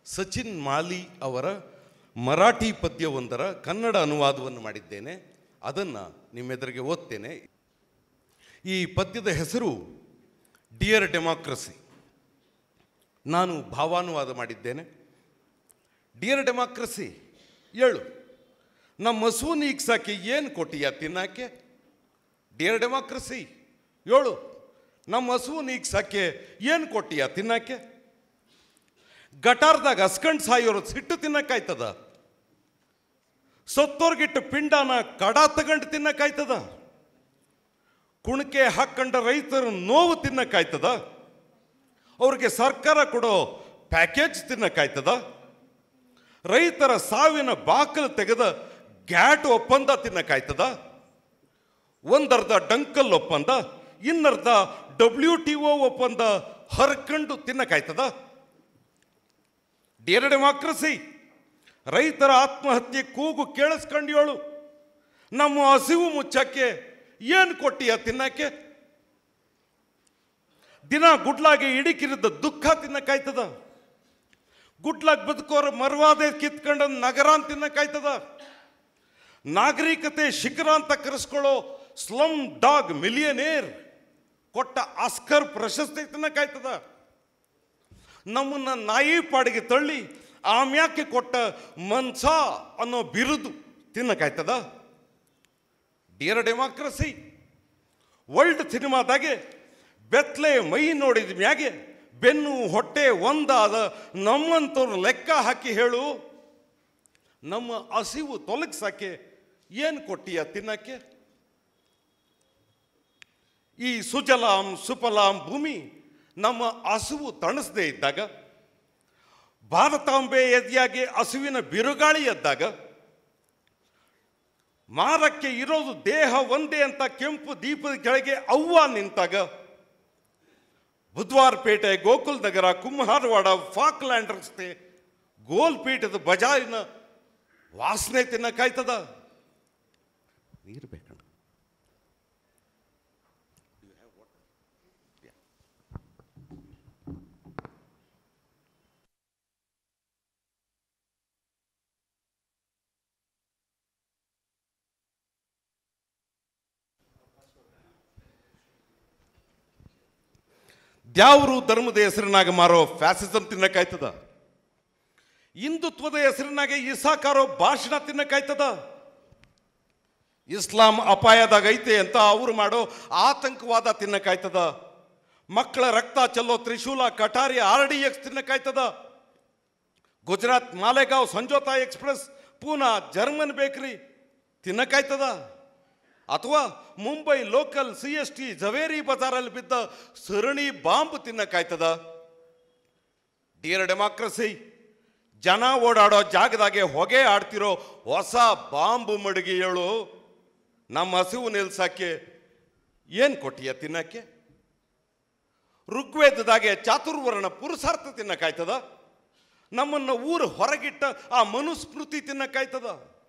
ಸಚಿನ್ ಮಾಲಿ ಅವರ ಮರಾಠಿ ಪದ್ಯವೊಂದರ ಕನ್ನಡ ಅನುವಾದವನ್ನು ಮಾಡಿದ್ದೇನೆ ಅದನ್ನು ನಿಮ್ಮೆದುರಿಗೆ ಓದ್ತೇನೆ ಈ ಪದ್ಯದ ಹೆಸರು ಡಿಯರ್ ಡೆಮಾಕ್ರಸಿ ನಾನು ಭಾವಾನುವಾದ ಮಾಡಿದ್ದೇನೆ ಡಿಯರ್ ಡೆಮಾಕ್ರಸಿ ಏಳು ನಮ್ಮ ಹಸು ನೀಗ್ಸಾಕೆ ಏನು ಕೊಟ್ಟಿಯ ತಿನ್ನಕ್ಕೆ ಡಿಯರ್ ಡೆಮಾಕ್ರಸಿ ಏಳು ನಮ್ಮ ಹಸು ನೀಗ್ಸಾಕೆ ಏನು ಕೊಟ್ಟಿಯ ತಿನ್ನಕ್ಕೆ ಗಟಾರ್ದಾಗ ಹಸ್ಕಂಡ್ ಸಾಯೋರು ಸಿಟ್ಟು ತಿನ್ನಕ್ಕಾಯ್ತದ ಸತ್ತೋರ್ಗಿಟ್ಟು ಪಿಂಡನ ಕಡ ತಗಂಡು ತಿನ್ನಕ್ಕಾಯ್ತದ ಕುಣಕೆ ಹಾಕೊಂಡ ರೈತರು ನೋವು ತಿನ್ನಕ್ಕಾಯ್ತದ ಅವ್ರಿಗೆ ಸರ್ಕಾರ ಕೊಡೋ ಪ್ಯಾಕೇಜ್ ತಿನ್ನಕ್ಕಾಯ್ತದ ರೈತರ ಸಾವಿನ ಬಾಕಲು ತೆಗೆದ ಗ್ಯಾಟ್ ಒಪ್ಪಂದ ತಿನ್ನಕ್ಕಾಯ್ತದ ಒಂದರ್ಧ ಡಂಕಲ್ ಒಪ್ಪಂದ ಇನ್ನರ್ಧ ಡಬ್ಲ್ಯೂ ಟಿ ಒ ಒಪ್ಪಂದ ಹರ್ಕಂಡು ತಿನ್ನಕ್ಕಾಯ್ತದ ಡಿಯರ್ ಡೆಮಾಕ್ರಸಿ ರೈತರ ಆತ್ಮಹತ್ಯೆ ಕೂಗು ಕೇಳಿಸ್ಕೊಂಡ್ಯೋಳು ನಮ್ಮ ಹಸಿವು ಮುಚ್ಚಕ್ಕೆ ಏನು ಕೊಟ್ಟಿಯ ತಿನ್ನಕ್ಕೆ ದಿನ ಗುಡ್ಲಾಗೆ ಇಡಿಕಿರಿದ ದುಃಖ ತಿನ್ನಕ್ಕಾಯ್ತದ ಗುಡ್ಲಾಗ್ ಬದುಕೋರ ಮರ್ವಾದೆ ಕಿತ್ಕೊಂಡ ನಗರ ಅಂತ ತಿನ್ನಕ್ಕಾಯ್ತದ ನಾಗರಿಕತೆ ಶಿಖರ ಅಂತ ಕರೆಸ್ಕೊಳ್ಳೋ ಸ್ಲಮ್ ಡಾಗ್ ಮಿಲಿಯನೇರ್ ಕೊಟ್ಟ ಆಸ್ಕರ್ ಪ್ರಶಸ್ತಿ ತಿನ್ನಕ್ಕಾಯ್ತದ ನಮ್ಮನ್ನ ನಾಯಿ ಪಾಡಿಗೆ ತಳ್ಳಿ ಆಮ್ಯಾಕೆ ಕೊಟ್ಟ ಮನ್ಸ ಅನ್ನೋ ಬಿರುದು ತಿನ್ನಕ್ಕಾಯ್ತದ ಡಿಯರ್ ಡೆಮಾಕ್ರಸಿ ವರ್ಲ್ಡ್ ಸಿನಿಮಾದಾಗೆ ಬೆತ್ಲೆ ಮೈ ನೋಡಿದ ಮ್ಯಾಗೆ ಬೆನ್ನು ಹೊಟ್ಟೆ ಒಂದಾದ ನಮ್ಮಂಥವ್ರು ಲೆಕ್ಕ ಹಾಕಿ ಹೇಳು ನಮ್ಮ ಹಸಿವು ತೊಲಗಿಸಕ್ಕೆ ಏನು ಕೊಟ್ಟಿಯ ತಿನ್ನಕ್ಕೆ ಈ ಸುಜಲಾಂ ಸುಫಲಾಂ ಭೂಮಿ ನಮ್ಮ ಹಸುವು ತಣಿಸದೇ ಇದ್ದಾಗ ಭಾರತಾಂಬೆ ಎದೆಯಾಗಿ ಹಸುವಿನ ಬಿರುಗಾಳಿ ಎದ್ದಾಗ ಮಾರಕ್ಕೆ ಇರೋದು ದೇಹ ಒಂದೇ ಅಂತ ಕೆಂಪು ದೀಪದ ಕೆಳಗೆ ಅವ್ವ ನಿಂತಾಗ ಬುಧವಾರಪೇಟೆ ಗೋಕುಲ್ ನಗರ ಕುಂಹಾರವಾಡ ಫಾಕ್ಲ್ಯಾಂಡ್ ರಸ್ತೆ ಗೋಲ್ಪೀಠದ ಬಜಾರಿನ ವಾಸನೆ ತಿನ್ನಕ್ಕಾಯ್ತದ ನೀರು ಬೇಕಣ್ಣ ದ್ಯಾವರು ಧರ್ಮದ ಹೆಸರಿನಾಗ ಮಾರೋ ಫ್ಯಾಸಿಸಂ ತಿನ್ನಕ್ಕಾಯ್ತದ ಹಿಂದುತ್ವದ ಹೆಸರಿನಾಗೆ ಇಸಾಕಾರೋ ಭಾಷಣ ತಿನ್ನಕ್ಕಾಯ್ತದ ಇಸ್ಲಾಂ ಅಪಾಯದಾಗ ಐತೆ ಅಂತ ಅವರು ಮಾಡೋ ಆತಂಕವಾದ ತಿನ್ನಕ್ಕಾಯ್ತದ ಮಕ್ಕಳ ರಕ್ತ ಚೆಲ್ಲೋ ತ್ರಿಶೂಲ ಕಟಾರಿ ಆರ್ ಡಿ ಎಕ್ಸ್ ತಿನ್ನಕ್ಕಾಯ್ತದ Gujarat Malegaon Samjhauta express Poona German bakery ತಿನ್ನಕ್ಕಾಯ್ತದ ಅಥವಾ Mumbai local C S T Zaveri ಬಜಾರಲ್ಲಿ ಬಿದ್ದ ಸರಣಿ ಬಾಂಬ್ ತಿನ್ನಕ್ಕಾಯ್ತದ ಡಿಯರ್ ಡೆಮಾಕ್ರಸಿ ಜನ ಓಡಾಡೋ ಜಾಗದಾಗೆ ಹೊಗೆ ಆಡ್ತಿರೋ ಹೊಸ ಬಾಂಬ್ ಮಡಗಿಯಳು ನಮ್ಮ ಹಸಿವು ನಿಲ್ಸಕ್ಕೆ ಏನು ಕೊಟ್ಟಿಯ ತಿನ್ನಕ್ಕೆ ಋಗ್ವೇದದಾಗೆ ಚಾತುರ್ವರ್ಣ ಪುರುಷಾರ್ಥ ತಿನ್ನಕ್ಕಾಯ್ತದ ನಮ್ಮನ್ನು ಊರು ಹೊರಗಿಟ್ಟ ಆ ಮನುಸ್ಮೃತಿ ತಿನ್ನಕ್ಕಾಯ್ತದ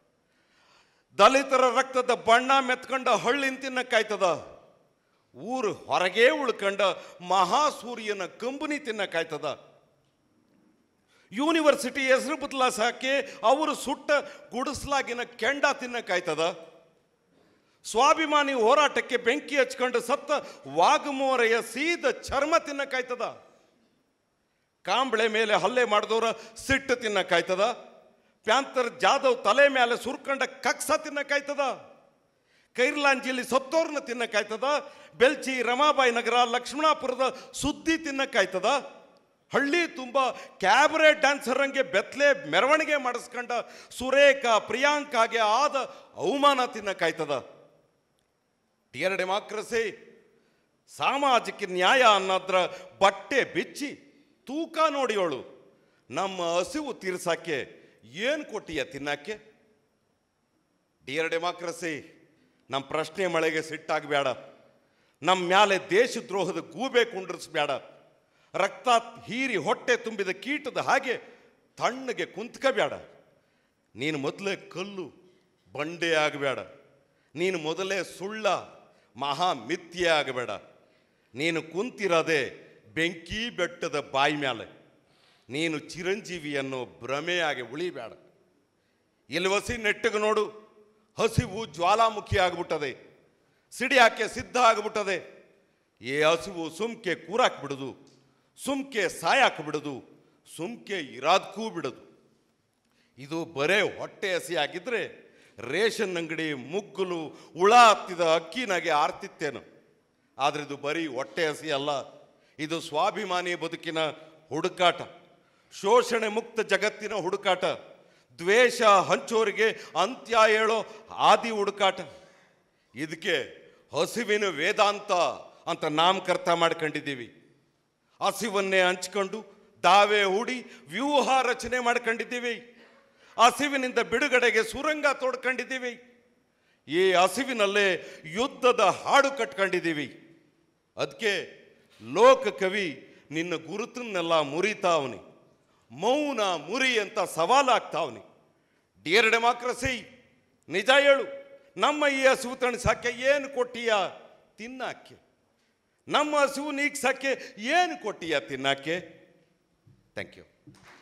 ದಲಿತರ ರಕ್ತದ ಬಣ್ಣ ಮೆತ್ಕೊಂಡ ಹಳ್ಳಿನ ತಿನ್ನಕ್ಕಾಯ್ತದ ಊರು ಹೊರಗೇ ಉಳ್ಕೊಂಡ ಮಹಾಸೂರ್ಯನ ಕಂಬನಿ ತಿನ್ನಕ್ಕಾಯ್ತದ ಯೂನಿವರ್ಸಿಟಿ ಹೆಸರು ಬದಲಾಸಕ್ಕೆ ಅವರು ಸುಟ್ಟ ಗುಡಿಸ್ಲಾಗಿನ ಕೆಂಡ ತಿನ್ನಕ್ಕಾಯ್ತದ ಸ್ವಾಭಿಮಾನಿ ಹೋರಾಟಕ್ಕೆ ಬೆಂಕಿ ಹಚ್ಕೊಂಡು ಸತ್ತ ವಾಘಮೋರೆಯ ಸೀದ ಚರ್ಮ ತಿನ್ನಕ್ಕಾಯ್ತದ ಕಾಂಬಳೆ ಮೇಲೆ ಹಲ್ಲೆ ಮಾಡಿದವರ ಸಿಟ್ಟು ತಿನ್ನಕ್ಕಾಯ್ತದ ಪ್ಯಾಂತರ್ ಜಾಧವ್ ತಲೆ ಮೇಲೆ ಸುರ್ಕಂಡ ಕಕ್ಸ ತಿನ್ನಕ್ಕಾಯ್ತದ ಕೈರ್ಲಾಂಜಿಲಿ ಸತ್ತೋರ್ನ ತಿನ್ನಕ್ಕಾಯ್ತದ ಬೆಲ್ಚಿ ರಮಾಬಾಯಿ ನಗರ ಲಕ್ಷ್ಮಣಾಪುರದ ಸುದ್ದಿ ತಿನ್ನಕ್ಕಾಯ್ತದ ಹಳ್ಳಿ ತುಂಬ ಕ್ಯಾಬರೆ ಡ್ಯಾನ್ಸರ್ ಹಂಗೆ ಬೆತ್ಲೆ ಮೆರವಣಿಗೆ ಮಾಡಿಸ್ಕೊಂಡ ಸುರೇಖ ಪ್ರಿಯಾಂಕಾಗೆ ಆದ ಅವಮಾನ ತಿನ್ನಕ್ಕಾಯ್ತದ ಡಿಯರ್ ಡೆಮಾಕ್ರಸಿ ಸಾಮಾಜಿಕ ನ್ಯಾಯ ಅನ್ನೋದ್ರ ಬಟ್ಟೆ ಬಿಚ್ಚಿ ತೂಕ ನೋಡಿಯೋಳು ನಮ್ಮ ಹಸಿವು ತೀರ್ಸಕ್ಕೆ ಏನು ಕೊಟ್ಟಿಯ ತಿನ್ನಕ್ಕೆ ಡಿಯರ್ ಡೆಮಾಕ್ರಸಿ ನಮ್ಮ ಪ್ರಶ್ನೆ ಮಳೆಗೆ ಸಿಟ್ಟಾಗಬೇಡ ನಮ್ಮ ಮ್ಯಾಲೆ ದೇಶದ್ರೋಹದ ಗೂಬೆ ಕುಂಡ್ರಿಸ್ಬೇಡ ರಕ್ತ ಹೀರಿ ಹೊಟ್ಟೆ ತುಂಬಿದ ಕೀಟದ ಹಾಗೆ ತಣ್ಣಗೆ ಕುಂತ್ಕಬೇಡ ನೀನು ಮೊದಲೇ ಕಲ್ಲು ಬಂಡೆ ಆಗಬೇಡ ನೀನು ಮೊದಲೇ ಸುಳ್ಳ ಮಹಾ ಮಿಥ್ಯೆ ಆಗಬೇಡ ನೀನು ಕುಂತಿರೋದೆ ಬೆಂಕಿ ಬೆಟ್ಟದ ಬಾಯಿ ಮ್ಯಾಲೆ ನೀನು ಚಿರಂಜೀವಿ ಅನ್ನೋ ಭ್ರಮೆಯಾಗಿ ಉಳಿಬೇಡ ಇಲ್ಲಿ ವಸಿ ನೆಟ್ಟಿಗೆ ನೋಡು ಹಸಿವು ಜ್ವಾಲಾಮುಖಿ ಆಗ್ಬಿಟ್ಟದೆ ಸಿಡಿಯಾಕೆ ಸಿದ್ಧ ಆಗ್ಬಿಟ್ಟದೆ ಈ ಹಸಿವು ಸುಮ್ಕೆ ಕೂರಾಕ್ ಬಿಡುದು ಸುಮ್ಕೆ ಸಾಯಾಕ್ ಬಿಡುದು ಸುಮ್ಕೆ ಇರಾದ್ಕೂ ಬಿಡುದು ಇದು ಬರೇ ಹೊಟ್ಟೆ ಹಸಿಯಾಗಿದ್ರೆ ರೇಷನ್ ಅಂಗಡಿ ಮುಗ್ಗುಲು ಹುಳ ಹತ್ತಿದ ಅಕ್ಕಿನಾಗೆ ಆರ್ತಿತ್ತೇನು ಆದ್ರೆ ಇದು ಬರೀ ಹೊಟ್ಟೆ ಹಸಿ ಅಲ್ಲ ಇದು ಸ್ವಾಭಿಮಾನಿ ಬದುಕಿನ ಹುಡುಕಾಟ ಶೋಷಣೆ ಮುಕ್ತ ಜಗತ್ತಿನ ಹುಡುಕಾಟ ದ್ವೇಷ ಹಂಚೋರಿಗೆ ಅಂತ್ಯ ಹೇಳೋ ಆದಿ ಹುಡುಕಾಟ ಇದಕ್ಕೆ ಹಸಿವಿನ ವೇದಾಂತ ಅಂತ ನಾಮಕರ್ತ ಮಾಡ್ಕೊಂಡಿದ್ದೀವಿ ಹಸಿವನ್ನೇ ಹಂಚ್ಕೊಂಡು ದಾವೆ ಹೂಡಿ ವ್ಯೂಹ ರಚನೆ ಮಾಡ್ಕೊಂಡಿದ್ದೀವಿ ಹಸಿವಿನಿಂದ ಬಿಡುಗಡೆಗೆ ಸುರಂಗ ತೋಡ್ಕೊಂಡಿದ್ದೀವಿ ಈ ಹಸಿವಿನಲ್ಲೇ ಯುದ್ಧದ ಹಾಡು ಕಟ್ಕೊಂಡಿದ್ದೀವಿ ಅದಕ್ಕೆ ಲೋಕ ಕವಿ ನಿನ್ನ ಗುರುತನ್ನೆಲ್ಲ ಮುರಿತಾವನಿ ಮೌನ ಮುರಿ ಅಂತ ಸವಾಲಾಗ್ತಾವನಿ ಡಿಯರ್ ಡೆಮಾಕ್ರಸಿ ನಿಜ ಹೇಳು ನಮ್ಮ ಈ ಹಸಿವು ತಣಿಸಕ್ಕೆ ಏನು ಕೊಟ್ಟಿಯ ತಿನ್ನಕ್ಕೆ ನಮ್ಮ ಹಸಿವು ನೀಗ್ಸಕ್ಕೆ ಏನು ಕೊಟ್ಟಿಯ ತಿನ್ನಕ್ಕೆ ಥ್ಯಾಂಕ್ ಯು